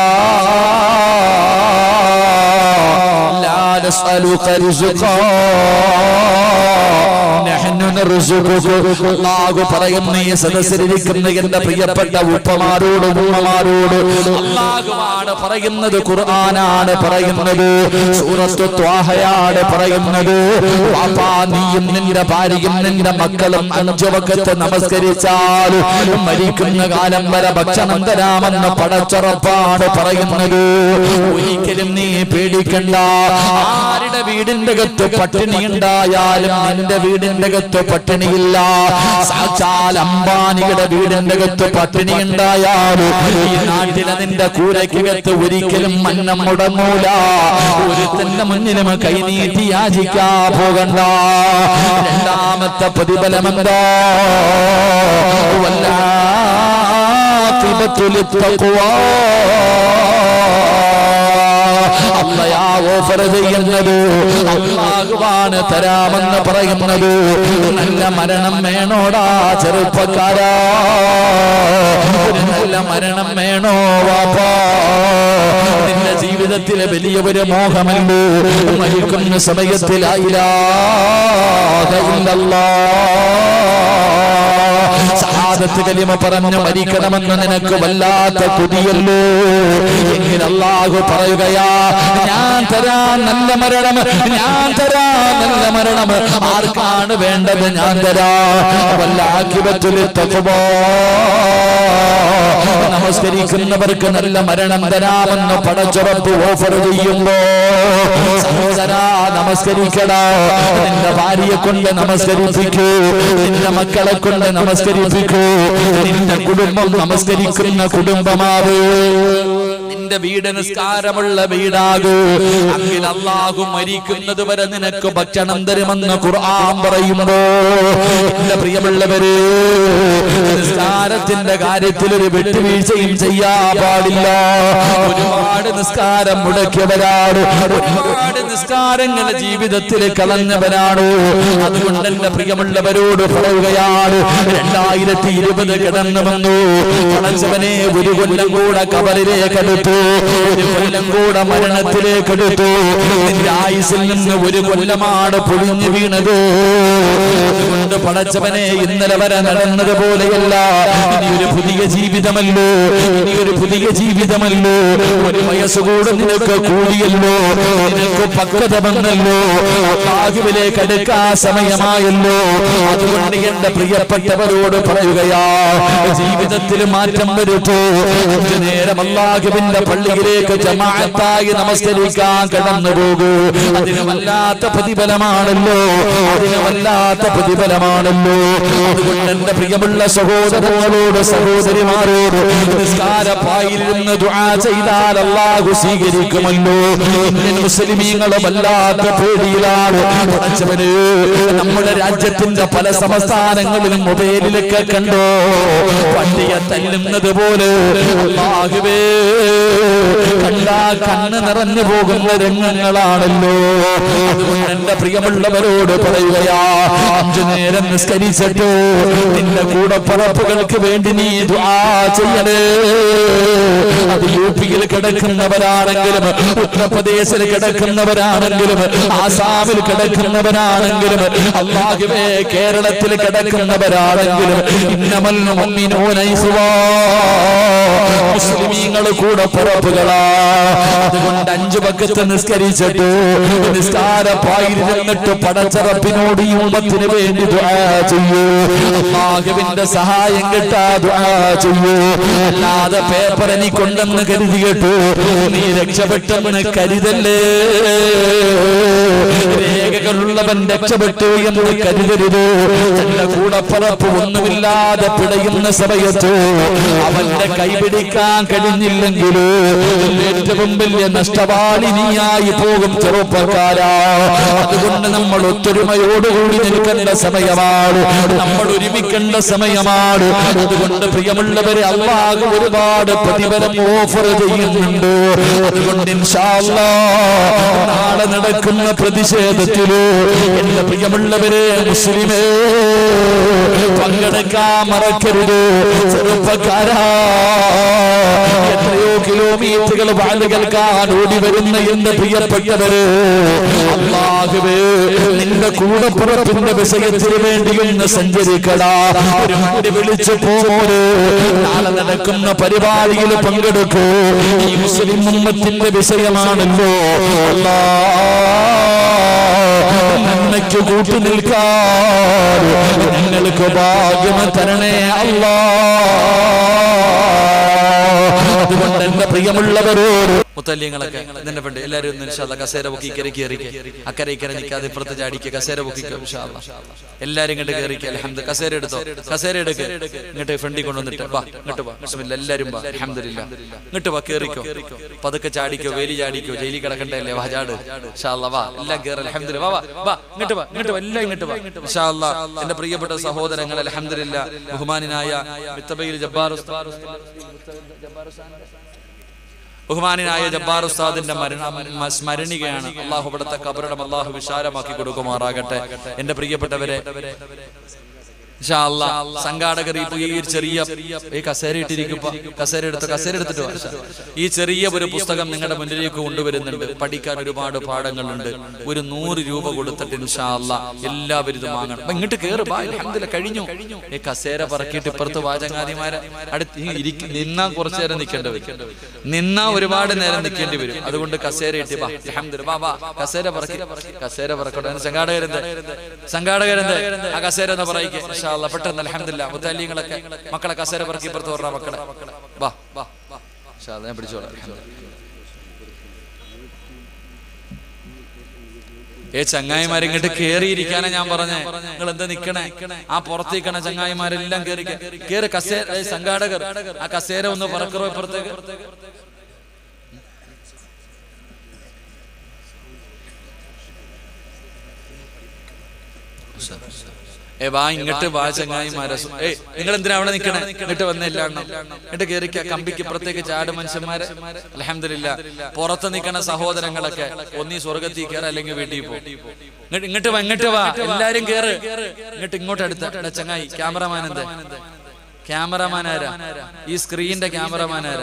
Speaker 2: لا نسألك رزقا نحن نرزقك അള്ളാഹു പറയുന്ന ഈ സദസ്സിലിരിക്കുന്ന എന്റെ പ്രിയപ്പെട്ട ഉപ്പമാരോടും ഉമ്മമാരോടും അള്ളാഹുവാണ് പറയുന്നത് ഖുർആനാണ് പറയുന്നത് സൂറത്തു ത്വാഹയാണ് പറയുന്നത് പാപ്പാ നീയും നിന്റെ ഭാര്യയും നിന്റെ മക്കളും അഞ്ചു വക്കത്ത് നമസ്കരിച്ചാൽ മരിക്കുന്ന കാലം വരെ ഭക്ഷണം തരാമെന്ന് പടച്ചുറപ്പാണ് പറയുന്നത് ഒരിക്കലും നീ പേടിക്കണ്ട ആരുടെ വീടിന്റെ അകത്ത് പട്ടിണി ഉണ്ടായാലും നിന്റെ വീടിന്റെ അകത്ത് പട്ടിണിയില്ല സാക്ഷാൽ അംബാനിയുടെ വീടിന്റെ അകത്ത് പട്ടിണി ഉണ്ടായാലും ഈ നാട്ടിലെ നിന്റെ കൂരയ്ക്കകത്ത് ഒരിക്കലും മന്നം മുടങ്ങൂല ഒരുത്തന്റെ മുന്നിലും കൈനീട്ടി യാചിക്കാ പോകണ്ട രണ്ടാമത്തെ പ്രതിഫലമെന്താ അല്ലയാ ഓഫർ ചെയ്യുന്നത് അള്ളാഹുവാണ് തരാമെന്ന് പറയുന്നത് നല്ല മരണം വേണോടാ ചെറുപ്പക്കാരാ ഒരു നല്ല മരണം വേണോ വാപ്പാ നിന്റെ ജീവിതത്തിലെ വലിയ ഒരു മോഹമല്ലോ മരിക്കുന്ന സമയത്തിലായില്ലാ സഹാദത്ത് കലിമ പറഞ്ഞു മരിക്കണമെന്ന് നിനക്ക് വല്ലാത്ത കൊതിയല്ലോ എങ്കിൽ അള്ളാഹു പറയുകയാ ഞാൻ തരാൻ നല്ല മരണം ഞാൻ തരാൻ നല്ല മരണം ആർക്കാണ് വേണ്ടത് ഞാൻ തരാ വല്ലാക്കിപത്തിൽ നമസ്കരിക്കുന്നവർക്ക് നല്ല മരണം തരാമെന്ന് പടച്ചുറപ്പ് ഓഫർ ചെയ്യുമ്പോ സഹോദരാ നമസ്കരിക്കടാ നിന്റെ ഭാര്യയെ കൊണ്ട് നമസ്കരിപ്പിക്കൂ നിന്റെ മക്കളെ കൊണ്ട് നമസ്കരിപ്പിക്കൂ നിന്റെ കുടുംബം നമസ്കരിക്കുന്ന കുടുംബമാവ് നിന്റെ വീട് നിസ്കാരമുള്ള വീടാകൂ അങ്ങിൽ അള്ളാഹു മരിക്കുന്നത് വരെ നിനക്ക് ഭക്ഷണം തരുമെന്ന് ഖുർആൻ പറയുമ്പോ എന്റെ പ്രിയമുള്ളവര് നിസ്കാരത്തിന്റെ കാര്യത്തിൽ ഒരു വിട്ടുവീഴ്ചയും ചെയ്യാ പാടില്ല ഒരുപാട് നിസ്കാരം മുടക്കിയവരാണ് ഒരുപാട് നിസ്കാരങ്ങൾ ജീവിതത്തിൽ കളഞ്ഞവരാണ് അതുകൊണ്ട് എന്റെ പ്രിയമുള്ളവരോട് പറയുകയാണ് രണ്ടായിരത്തി ഇരുപത് കിടന്നു വന്നു പടച്ചവനെ ഒരു കൊല്ലം കൂടെ കബറിലേക്ക് എടുത്തു ഒരു കൊല്ലം കൂടെ മരണത്തിലേക്ക് എടുത്തു നിന്റെ ആയുസിൽ നിന്ന് ഒരു കൊല്ലമാണ് പൊളിഞ്ഞു വീണത് അതുകൊണ്ട് പടച്ചവനെ ഇന്നലെ വരെ നടന്നത് പോലെയല്ല ഇനി ഒരു പുതിയ ജീവിതമല്ലോ ഇനി ഒരു പുതിയ ജീവിതമല്ലോ ഒരു വയസ്സ് കൂടെ നിനക്ക് കൂടിയല്ലോ നിനക്ക് പക്വത വന്നല്ലോ ബാഹുവിലേക്ക് അടുക്കാ സമയമായല്ലോ അതുകൊണ്ട് എന്റെ പ്രിയപ്പെട്ടവരോട് പറയുകയാ ജീവിതത്തിൽ മാറ്റം വരുത്തൂ അഞ്ചു നേരം അള്ളാഹുവിന്റെ പള്ളിയിലേക്ക് ജമാഅത്തായി നമസ്കരിക്കാൻ കടന്നു പോകൂ അതിന് വല്ലാത്ത പ്രതിഫലമാണല്ലോ അതിന് വല്ലാത്ത പ്രതിഫലമാണല്ലോ അതുകൊണ്ട് എന്റെ പ്രിയമുള്ള സഹോദരങ്ങളോട് സഹോദരിമാരോട് നിസ്കാരപ്പായിൽ നിന്ന് ദുആ ചെയ്താൽ അള്ളാഹു സ്വീകരിക്കുമല്ലോ ഇന്ത്യൻ മുസ്ലിമീങ്ങളെ വല്ലാത്ത പേടിയിലാണ് പടച്ചവന് നമ്മുടെ രാജ്യത്തിന്റെ പല സംസ്ഥാനങ്ങളിലും മൊബൈലിലൊക്കെ കണ്ടോ പട്ടിയെ തല്ലുന്നത് പോലെ അല്ലാഹുവേ കണ്ടാ കണ്ണ് നിറഞ്ഞു പോകുന്ന രംഗങ്ങളാണല്ലോ അതുകൊണ്ട് എന്റെ പ്രിയമുള്ളവരോട് പറയുകയാ അഞ്ചു നേരം നിസ്കരിച്ചിട്ടോ നിന്റെ കൂടെ പറപ്പുകൾക്ക് വേണ്ടി നീ ദുആ ചെയ്യണേ അത് യു പിയിൽ കിടക്കുന്നവരാണെങ്കിലും ഉത്തർപ്രദേശിൽ കിടക്കുന്നവരാണെങ്കിലും ആസാമിൽ കിടക്കുന്നവരാണെങ്കിലും അള്ളാഹുവേ കേരളത്തിൽ കിടക്കുന്നവരാണെങ്കിലും ഇന്നമൽ മുഅ്മിനൂന ഇഖ്വാ. മുസ്ലിമീങ്ങൾ കൂടെ പുറപ്പുകളാ അതുകൊണ്ട് അഞ്ചു പക്കത്ത് നിസ്കരിച്ചിട്ട് നിസ്കാരപ്പായിരുന്നിട്ട് പടച്ചറപ്പിനോട് ഈ ഉമ്മത്തിന് വേണ്ടി ദുആ ചെയ്യൂ അള്ളാഹുവിന്റെ സഹായം കിട്ടാ ദുആ ചെയ്യൂ അല്ലാതെ പേപ്പർ എനിക്കുണ്ടെന്ന് കരുതി കേട്ടു നീ രക്ഷപ്പെട്ടെന്ന് കരുതല്ലേ രേഖകളുള്ളവൻ രക്ഷപ്പെട്ടു എന്ന് കരുതരുത് തന്റെ കൂടപ്പറപ്പ് ഒന്നുമില്ലാതെ പിടയുന്ന സമയത്ത് അവന്റെ കൈപിടിക്കാൻ കഴിഞ്ഞില്ലെങ്കിലോ ഏറ്റവും വലിയ നഷ്ടവാളിനിയായി പോകും ചെറുപ്പക്കാരാ അതുകൊണ്ട് നമ്മൾ ഒത്തൊരുമയോടുകൂടി നിൽക്കേണ്ട സമയം സമയമാണ് നമ്മൾ ഒരുമിക്കേണ്ട സമയമാണ് അതുകൊണ്ട് പ്രിയമുള്ളവരെ അള്ളാഹ് ഒരുപാട് പ്രതിഫലം ഓഫർ ചെയ്യുന്നുണ്ട് അതുകൊണ്ട് ഇൻഷാ അല്ലാഹ് നാളെ നടക്കുന്ന പ്രതിഷേധത്തില് എന്റെ പ്രിയമുള്ളവരെ മുസ്ലിമേ പങ്കെടുക്കാൻ മറക്കരുത് ചെറുപ്പക്കാരാ എത്രയോ കിലോമീറ്ററുകൾ വാഴ കേൾക്കാൻ ഓടി വരുന്ന എന്റെ പ്രിയപ്പെട്ടവര് അള്ളാഹുവേ നിന്റെ കൂടെ പുറപ്പിന്റെ വിഷയത്തിന് വേണ്ടി ഒന്ന് സഞ്ചരിക്കടാ ഒരു വണ്ടി വിളിച്ചു പോരെ നാളെ നടക്കുന്ന പരിപാടിയിൽ പങ്കെടുക്കൂ ഈ മുസ്ലിം ഉമ്മത്തിന്റെ വിഷയമാണല്ലോ അല്ലാ നന്മയ്ക്ക് കൂട്ടു നിൽക്കാൻ നിങ്ങൾക്ക് ഭാഗ്യം തരണേ അല്ലാ അതുകൊണ്ട് എന്റെ പ്രിയമുള്ളവരോട്
Speaker 1: മുത്തല്യങ്ങളൊക്കെ ഇതിന്റെ പെണ്ട് എല്ലാവരും ഒന്ന് ഇൻഷാ അല്ലാ കസേര പൊക്കി കയറി കയറിക്ക് അക്കരെ ഇക്കരെ നിൽക്കാതെ ഇപ്പുറത്ത് ചാടിക്ക് കസേര പൊക്കിക്കോ ഇൻഷാ അല്ലാ എല്ലാരും ഇങ്ങോട്ട് കയറിക്ക് അൽഹംദ് കസേര എടുത്തോ കസേര എടുക്ക് ഇങ്ങോട്ട് ഫ്രണ്ടിൽ കൊണ്ടുവന്നിട്ട് വാ ഇങ്ങോട്ട് വാ ബിസ്മില്ലാ എല്ലാരും വാ അൽഹംദുലില്ലാ ഇങ്ങോട്ട് വാ കയറിക്കോ പതുക്കെ ചാടിക്കോ വേലി ചാടിക്കോ ജയിലിൽ കിടക്കണ്ടല്ലേ വാ ചാട് ഇൻഷാ അല്ലാ വാ എല്ലാം കയറി അൽഹംദുലില്ലാ വാ വാ വാ ഇങ്ങോട്ട് വാ ഇങ്ങോട്ട് വാ എല്ലാം ഇങ്ങോട്ട് വാ ഇൻഷാ അല്ലാ എന്റെ പ്രിയപ്പെട്ട സഹോദരങ്ങൾ അൽഹംദുലില്ലാ ബഹുമാനായ മിത്തബയിൽ ജബ്ബാർ ഉസ്താദ് ബഹുമാനായ ജബ്ബാർ ഉസ്താദിന്റെ മരണം മ- സ്മരണികയാണ് അള്ളാഹു ഇവിടുത്തെ കബറിടം അള്ളാഹു വിശാലമാക്കി കൊടുക്കുമാറാകട്ടെ എന്റെ പ്രിയപ്പെട്ടവരെ ഇൻഷാ അല്ലാ, സംഘാടകർ ഇപ്പൊ ഈ ഒരു ചെറിയ ഈ കസേര ഇട്ടിരിക്കുമ്പോ കസേര എടുത്ത് കസേര എടുത്തിട്ട് വാ, ഇൻഷാ. ഈ ചെറിയ ഒരു പുസ്തകം നിങ്ങളുടെ മുന്നിലേക്ക് കൊണ്ടുവരുന്നുണ്ട് പഠിക്കാൻ ഒരുപാട് പാഠങ്ങളുണ്ട് ഒരു നൂറ് രൂപ കൊടുത്തിട്ട് ഇൻഷാ അല്ലാ, എല്ലാവരും ഇത് വാങ്ങണം അപ്പൊ ഇങ്ങോട്ട് കേറ് ബാ അൽഹംദുലില്ലാ, കഴിഞ്ഞു ഈ കസേര പറക്കിയിട്ട് ഇപ്പുറത്ത് വാചങ്ങാതിമാരെ അടുത്ത് ഈ ഇരിക്ക- നിന്നാ കുറച്ചു നേരം നിൽക്കേണ്ടി വരും നിന്നാ ഒരുപാട് നേരം നിൽക്കേണ്ടി വരും അതുകൊണ്ട് കസേര ഇട്ടി ബാ അൽഹംദുലില്ലാ, ബാ ബാ കസേര പറക്കി കസേര പറക്കട്ടെ അതിന് സംഘാടകരെന്ത് സംഘാടകരെന്ത് ആ കസേര എന്ന് പറയിക്കുക ഇൻഷാ അല്ലാ, പെട്ടെന്ന് അലഹമില്ല മുത്തല്യങ്ങളൊക്കെ മക്കളെ കസേര പറക്കി ഇപ്പുറത്ത് പറഞ്ഞ മക്കളെ വാ വാ ഇൻഷാ അല്ലാ, ഞാൻ പിടിച്ചോളാം അൽഹംദുലില്ലാ. ഏ ചങ്ങായിമാരെ ഇങ്ങോട്ട് കേറിയിരിക്കാനാ ഞാൻ പറഞ്ഞേ നിങ്ങൾ എന്താ നിക്കണേ ആ പുറത്തേക്കണ ചങ്ങായിമാരെല്ലാം കേറി കേറി കസേര ഏ, സംഘാടകർ ആ കസേര ഒന്ന് പറക്കറോ ഇപ്പുറത്തേക്ക് ഏ വാ ഇങ്ങോട്ട് വാ ചങ്ങായിമാരെ ഏ നിങ്ങൾ എന്തിനാ അവിടെ നിക്കണേ ഇങ്ങോട്ട് വന്നില്ല ഇങ്ങോട്ട് കേറിക്ക കമ്പിക്ക് ഇപ്പുറത്തേക്ക് ചാട് മനുഷ്യന്മാരെ അലഹമില്ല പുറത്ത് നിൽക്കണ സഹോദരങ്ങളൊക്കെ ഒന്നീ സ്വർഗത്തിൽ കയറ അല്ലെങ്കിൽ വീട്ടിൽ പോ ഇങ്ങോട്ട് ഇങ്ങോട്ട് വാ ഇങ്ങോട്ട് വാ എല്ലാരും കേറ് ഇങ്ങോട്ട് ഇങ്ങോട്ട് അടുത്ത എടാ ചങ്ങായി ക്യാമറമാൻ എന്താ ക്യാമറമാൻ ആരാ ഈ സ്ക്രീനിന്റെ ക്യാമറമാൻ ആരാ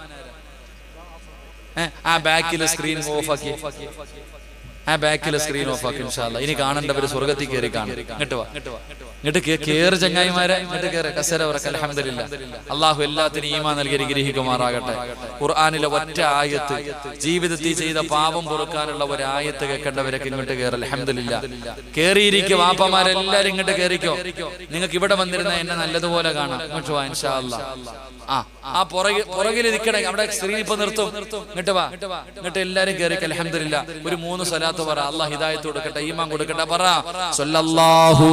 Speaker 1: ഏ, ആ ബാക്കിലെ സ്ക്രീൻ ഓഫ് ആക്കി ആ ബാക്കിലെ സ്ക്രീൻ ഓഫ് ആക്കി ഇൻഷാല്ല ഇനി കാണേണ്ടവര് സ്വർഗത്തിൽ കയറി കാണും ഇങ്ങോട്ട് വാ ഇങ്ങോട്ട് കേ- കേറ് ചങ്ങായിമാരെ ഇങ്ങോട്ട് കേറ് കസര ഉറക്ക അലഹമില്ല അള്ളാഹു എല്ലാത്തിനും ഈമാ നൽകി ഗ്രഹിക്കുമാറാകട്ടെ ഖുർആാനിലെ ഒറ്റ ആയത്ത് ജീവിതത്തിൽ ചെയ്ത പാപം പൊറുക്കാനുള്ള ഒരു ആയത്ത് കേൾക്കേണ്ടവരൊക്കെ ഇങ്ങോട്ട് കയറി അലഹമില്ല കേറിയിരിക്കും വാപ്പമാരെല്ലാരും ഇങ്ങോട്ട് കേറിക്കോ നിങ്ങൾക്ക് ഇവിടെ വന്നിരുന്ന എന്നെ നല്ലതുപോലെ കാണാം ഇങ്ങോട്ട് വാ ഇൻഷാ അല്ലാ ആ ആ പുറകിൽ പുറകിൽ നിൽക്കണേ അവിടെ സ്ക്രീൻ ഇപ്പൊ നിർത്തും ഇങ്ങോട്ട് വാ ഇങ്ങോട്ട് എല്ലാരും കയറി അലഹമില്ല ഒരു മൂന്ന് സ്വലാത്ത് പറ അള്ളാഹ് ഹിദായത്ത് കൊടുക്കട്ടെ ഈമാൻ കൊടുക്കട്ടെ പറ സല്ലല്ലാഹു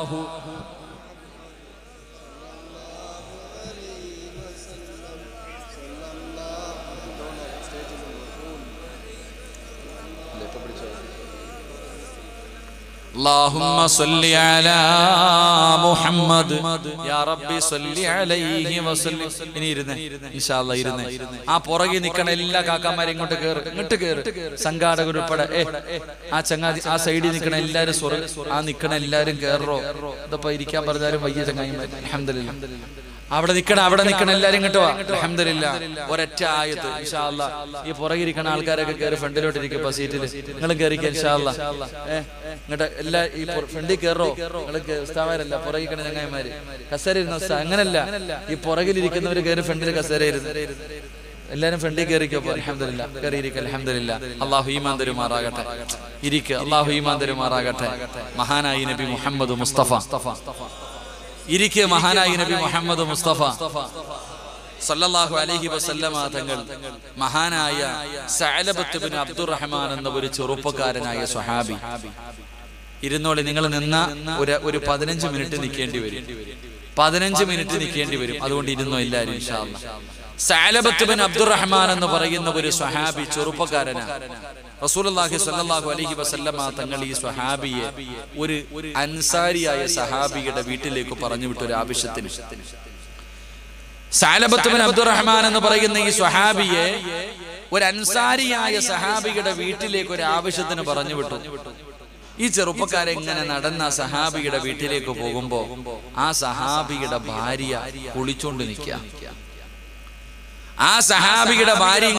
Speaker 1: اللهم صل على محمد يا ربي صل عليه وسلم ഇനി ഇരുന്ന് ഇൻഷാ അല്ലാ ഇരുന്ന് ആ പുറകിൽ നിൽക്കണ എല്ലാ കാക്കന്മാരും ഇങ്ങോട്ട് കേറ് ഇങ്ങോട്ട് കേറ് സംഘാടകർ ഉൾപ്പെടെ ഏ ആ ചങ്ങാതി ആ സൈഡിൽ നിൽക്കണ എല്ലാരും സ്വർഗ ആ നിൽക്കണ എല്ലാരും കേറോ ഇതിപ്പോ ഇരിക്കാൻ പറഞ്ഞാലും വയ്യ ചങ്ങായിമാർ അൽഹംദുലില്ലാ അവിടെ നിൽക്കണ അവിടെ നിൽക്കണ എല്ലാരും ഇങ്ങോട്ട് വാ അൽഹംദുലില്ല ഒരൊറ്റ ആയത്ത് ഇൻഷാ അല്ലാ ഈ പുറകിരിക്കണ ആൾക്കാരൊക്കെ കയറി ഫ്രണ്ടിലോട്ട് ഇരിക്കും സീറ്റിൽ നിങ്ങളും കയറിക്കുക ഇൻഷാ അല്ലാ ഏ ഇങ്ങോട്ട് എല്ലാ ഈ ഫ്രണ്ടിൽ കയറോ നിങ്ങൾക്ക് ഉസ്താമാരല്ല പുറകിക്കണ ചങ്ങായിമാര് കസേര ഇരുന്ന ഉസ്താ അങ്ങനല്ല ഈ പുറകിലിരിക്കുന്നവര് കയറി ഫ്രണ്ടിൽ കസേര ഇരുന്ന് എല്ലാരും ഫ്രണ്ടിൽ കയറിക്കോ അലഹമില്ല കയറിയിരിക്കുക അലഹമില്ല അള്ളാഹു ഈമാൻ തരുമാറാകട്ടെ ഇരിക്കുക അള്ളാഹു ഈമാൻ തരുമാറാകട്ടെ മഹാനായി നബി മുഹമ്മദ് മുസ്തഫ ഇരിക്കെ മഹാനായി നബി മുഹമ്മദ് മുസ്തഫ സല്ലല്ലാഹു അലൈഹി വസല്ലമ തങ്ങൾ മഹാനായ സഅലബത്ത് ബിൻ അബ്ദുറഹ്മാൻ എന്ന ഒരു ചെറുപ്പക്കാരനായ സ്വഹാബി ഇരുന്നോളി നിങ്ങൾ നിന്ന ഒരു ഒരു പതിനഞ്ച് മിനിറ്റ് നിൽക്കേണ്ടി വരും പതിനഞ്ച് മിനിറ്റ് നിൽക്കേണ്ടി വരും അതുകൊണ്ട് ഇരുന്നോ എല്ലാവരും ഇൻഷാ അല്ലാ സാലബത്ത് ബിൻ അബ്ദുറഹ്മാൻ എന്ന് പറയുന്ന ഒരു സ്വഹാബി ചെറുപ്പക്കാരനാണ് റസൂലുള്ളാഹി സ്വല്ലല്ലാഹു അലൈഹി വസല്ലമ തങ്ങൾ ഈ സ്വഹാബിയെ ഒരു അൻസാരിയായ സഹാബിയുടെ വീട്ടിലേക്ക് പറഞ്ഞു വിട്ട ഒരു ആവശ്യത്തിന് സാലബത്ത് ബിൻ അബ്ദുറഹ്മാൻ എന്ന് പറയുന്ന ഈ സ്വഹാബിയെ ഒരു അൻസാരിയായ സഹാബിയുടെ വീട്ടിലേക്ക് ഒരു ആവശ്യത്തിന് പറഞ്ഞു വിട്ടു ഈ ചെറുപ്പക്കാരെ ഇങ്ങനെ നടന്ന ആ സഹാബിയുടെ വീട്ടിലേക്ക് പോകുമ്പോ ആ സഹാബിയുടെ ഭാര്യ കുളിച്ചോണ്ട് നിൽക്കുക ആ സഹാബിയുടെ ഭാര്യ